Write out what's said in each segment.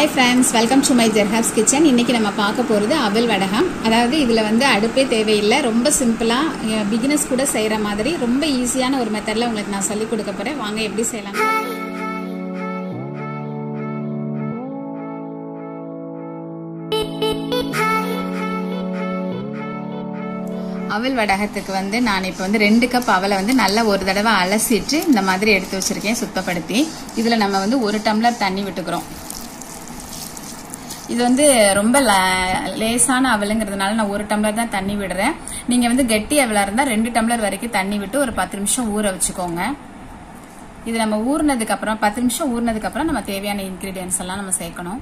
hi friends welcome to my ஜெர்ஹாப்ஸ் kitchen இன்னைக்கு நம்ம பார்க்க போகிறது அவல் வடகம் அதாவது இதில் வந்து அடுப்பே தேவையில்லை ரொம்ப சிம்பிளாக பிகினர்ஸ் கூட செய்கிற மாதிரி ரொம்ப ஈஸியான ஒரு மெத்தடில் உங்களுக்கு நான் சொல்லிக் கொடுக்க போகிறேன் வாங்க எப்படி செய்யலாம் அவல் வடகத்துக்கு வந்து நான் இப்போ வந்து ரெண்டு கப் அவலை வந்து நல்லா ஒரு தடவை அலசிட்டு இந்த மாதிரி எடுத்து வச்சிருக்கேன் சுத்தப்படுத்தி இதில் நம்ம வந்து ஒரு டம்ளர் தண்ணி விட்டுக்கிறோம் இது வந்து ரொம்ப லேசான அவலுங்கிறதுனால நான் ஒரு டம்ளர் தான் தண்ணி விடுறேன் நீங்கள் வந்து கெட்டி அவலா இருந்தால் ரெண்டு டம்ளர் வரைக்கும் தண்ணி விட்டு ஒரு பத்து நிமிஷம் ஊற வச்சுக்கோங்க இது நம்ம ஊறினதுக்கு அப்புறம் பத்து நிமிஷம் ஊறினதுக்கு அப்புறம் நம்ம தேவையான இன்கிரீடியன்ஸ் எல்லாம் நம்ம சேர்க்கணும்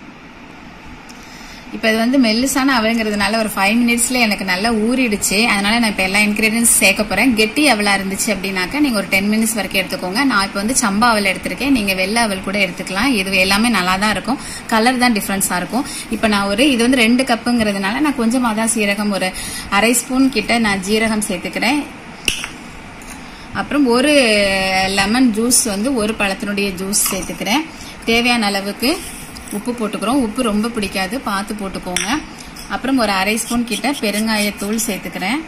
இப்போ இது வந்து மெல்லிசான அவலுங்கிறதுனால ஒரு ஃபைவ் மினிட்ஸ்ல எனக்கு நல்லா ஊறிடுச்சு அதனால நான் இப்போ எல்லா இன்கிரீடியன்ஸ் சேர்க்க போறேன் கெட்டி அவலா இருந்துச்சு அப்படின்னாக்கா நீங்க ஒரு டென் மினிட்ஸ் வரைக்கும் எடுத்துக்கோங்க நான் இப்போ வந்து சம்பா அவல் எடுத்திருக்கேன் நீங்க வெள்ளை அவல் கூட எடுத்துக்கலாம் இது எல்லாமே நல்லா தான் இருக்கும் கலர் தான் டிஃப்ரென்ஸா இருக்கும் இப்போ நான் ஒரு இது வந்து ரெண்டு கப்புங்கிறதுனால நான் கொஞ்சமாக தான் சீரகம் ஒரு அரை ஸ்பூன் கிட்ட நான் ஜீரகம் சேர்த்துக்கிறேன் அப்புறம் ஒரு லெமன் ஜூஸ் வந்து ஒரு பழத்தினுடைய ஜூஸ் சேர்த்துக்கிறேன் தேவையான அளவுக்கு உப்பு போட்டுக்கிறோம் உப்பு ரொம்ப பிடிக்காது பார்த்து போட்டுக்கோங்க அப்புறம் ஒரு அரை ஸ்பூன் கிட்ட பெருங்காயத்தூள் சேர்த்துக்கிறேன்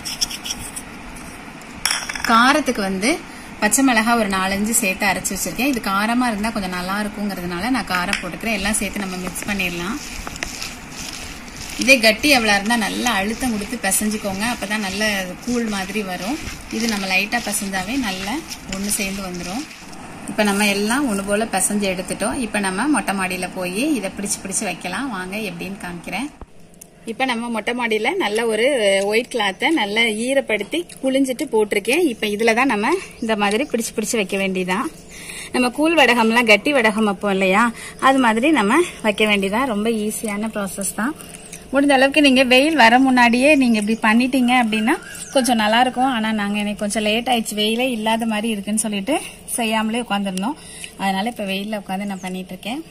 காரத்துக்கு வந்து பச்சை மிளகாய் ஒரு நாலஞ்சு சேர்த்து அரைச்சி வச்சிருக்கேன் இது காரமா இருந்தால் கொஞ்சம் நல்லா இருக்குங்கிறதுனால நான் காரம் போட்டுக்கிறேன் எல்லாம் சேர்த்து நம்ம மிக்ஸ் பண்ணிடலாம் இதே கட்டி எவ்வளோ இருந்தால் நல்லா அழுத்தம் கொடுத்து பிசைஞ்சுக்கோங்க அப்போ தான் நல்ல கூழ் மாதிரி வரும் இது நம்ம லைட்டாக பிசைஞ்சாவே நல்லா ஒன்று சேர்ந்து வந்துடும் இப்போ நம்ம எல்லாம் ஒன்று போல் பிசைஞ்சு எடுத்துட்டோம் இப்போ நம்ம மொட்டை மாடியில் போய் இதை பிடிச்சி பிடிச்சி வைக்கலாம் வாங்க எப்படின்னு காமிக்கிறேன் இப்போ நம்ம மொட்டை மாடியில் நல்ல ஒரு ஒயிட் கிளாத்தை நல்லா ஈரப்படுத்தி குளிஞ்சிட்டு போட்டிருக்கேன் இப்போ இதில் தான் நம்ம இந்த மாதிரி பிடிச்சி பிடிச்சி வைக்க வேண்டியதான் நம்ம கூழ் வடகம்லாம் கட்டி வடகம் வைப்போம் இல்லையா அது மாதிரி நம்ம வைக்க வேண்டியதான் ரொம்ப ஈஸியான ப்ராசஸ் தான் முடிஞ்ச அளவுக்கு நீங்கள் வெயில் வர முன்னாடியே நீங்கள் இப்படி பண்ணிட்டீங்க அப்படின்னா கொஞ்சம் நல்லா இருக்கும் ஆனால் நாங்கள் எனக்கு கொஞ்சம் லேட் ஆயிடுச்சு வெயிலே இல்லாத மாதிரி இருக்குன்னு சொல்லிட்டு செய்யாமலே உட்காந்துருந்தோம் அதனால இப்போ வெயிலில் உட்காந்து நான் பண்ணிட்டு இருக்கேன்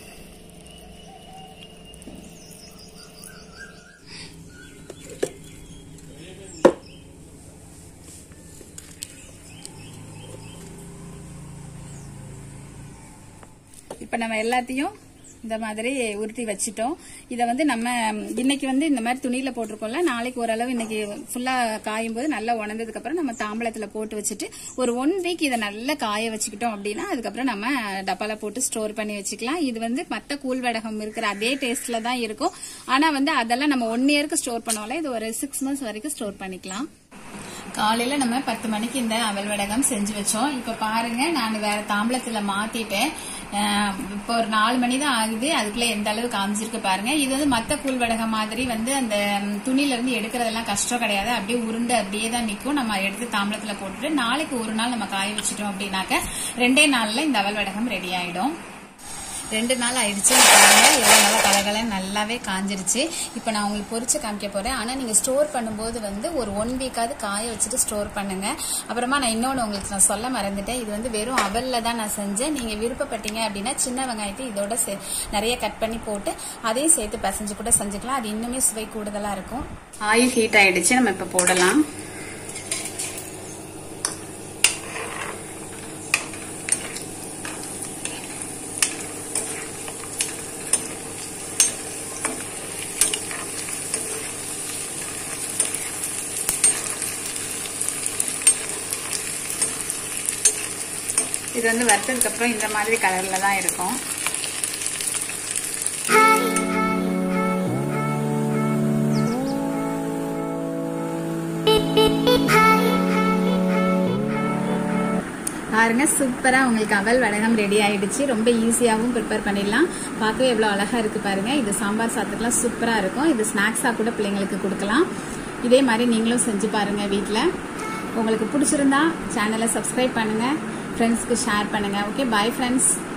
இப்போ நம்ம எல்லாத்தையும் இந்த மாதிரி உருட்டி வச்சுட்டோம் இதை வந்து நம்ம இன்னைக்கு வந்து இந்த மாதிரி துணியில போட்டிருக்கோம்ல நாளைக்கு ஓரளவு இன்னைக்கு ஃபுல்லா காயும் போது நல்லா உணர்ந்ததுக்கு அப்புறம் நம்ம தாம்பளத்துல போட்டு வச்சுட்டு ஒரு ஒன் வீக் இதை நல்லா காய வச்சுக்கிட்டோம் அப்படின்னா அதுக்கப்புறம் நம்ம டப்பால போட்டு ஸ்டோர் பண்ணி வச்சுக்கலாம் இது வந்து மத்த கூழ் வடகம் இருக்கிற அதே டேஸ்ட்ல தான் இருக்கும் ஆனா வந்து அதெல்லாம் நம்ம ஒன் இயருக்கு ஸ்டோர் பண்ணுவோம்ல இது ஒரு சிக்ஸ் மந்த்ஸ் வரைக்கும் ஸ்டோர் பண்ணிக்கலாம் காலையில நம்ம பத்து மணிக்கு இந்த அவல் வடகம் செஞ்சு வச்சோம் இப்ப பாருங்க நான் வேற தாம்பளத்துல மாத்திட்டேன் இப்போ ஒரு நாலு மணி தான் ஆகுது அதுக்குள்ள எந்த அளவு காமிச்சிருக்கு பாருங்க இது வந்து மத்த கூழ் வடகம் மாதிரி வந்து அந்த துணில இருந்து எடுக்கிறதெல்லாம் கஷ்டம் கிடையாது அப்படியே உருண்டு அப்படியே தான் நிற்கும் நம்ம எடுத்து தாம்பளத்துல போட்டுட்டு நாளைக்கு ஒரு நாள் நம்ம காய வச்சுட்டோம் அப்படின்னாக்க ரெண்டே நாள்ல இந்த அவல் வடகம் ரெடி ஆயிடும் ரெண்டு நாள் ஆயிடுச்சு பாருங்க எவ்வளோ நல்லா கலகல நல்லாவே காஞ்சிருச்சு இப்போ நான் உங்களுக்கு பொறிச்சு காமிக்க போறேன் ஆனால் நீங்கள் ஸ்டோர் பண்ணும்போது வந்து ஒரு ஒன் வீக்காவது காய வச்சுட்டு ஸ்டோர் பண்ணுங்க அப்புறமா நான் இன்னொன்று உங்களுக்கு நான் சொல்ல மறந்துட்டேன் இது வந்து வெறும் அவல்ல தான் நான் செஞ்சேன் நீங்கள் விருப்பப்பட்டீங்க அப்படின்னா சின்ன வெங்காயத்தை இதோட நிறைய கட் பண்ணி போட்டு அதையும் சேர்த்து பசைஞ்சு கூட செஞ்சுக்கலாம் அது இன்னுமே சுவை கூடுதலாக இருக்கும் ஆயில் ஹீட் ஆயிடுச்சு நம்ம இப்போ போடலாம் இது வந்து வறுத்ததுக்கு அப்புறம் இந்த மாதிரி கலர்ல தான் இருக்கும் பாருங்க சூப்பரா உங்களுக்கு அவல் வடகம் ரெடி ஆயிடுச்சு ரொம்ப ஈஸியாகவும் ப்ரிப்பேர் பண்ணிடலாம் பார்க்கவே எவ்வளோ அழகா இருக்கு பாருங்க இது சாம்பார் சாத்துக்கெல்லாம் சூப்பரா இருக்கும் இது ஸ்நாக்ஸா கூட பிள்ளைங்களுக்கு கொடுக்கலாம் இதே மாதிரி நீங்களும் செஞ்சு பாருங்க வீட்டில் உங்களுக்கு பிடிச்சிருந்தா சேனலை சப்ஸ்கிரைப் பண்ணுங்க ஃப்ரெண்ட்ஸ்க்கு ஷேர் பண்ணுங்க ஓகே பாய் ஃப்ரெண்ட்ஸ்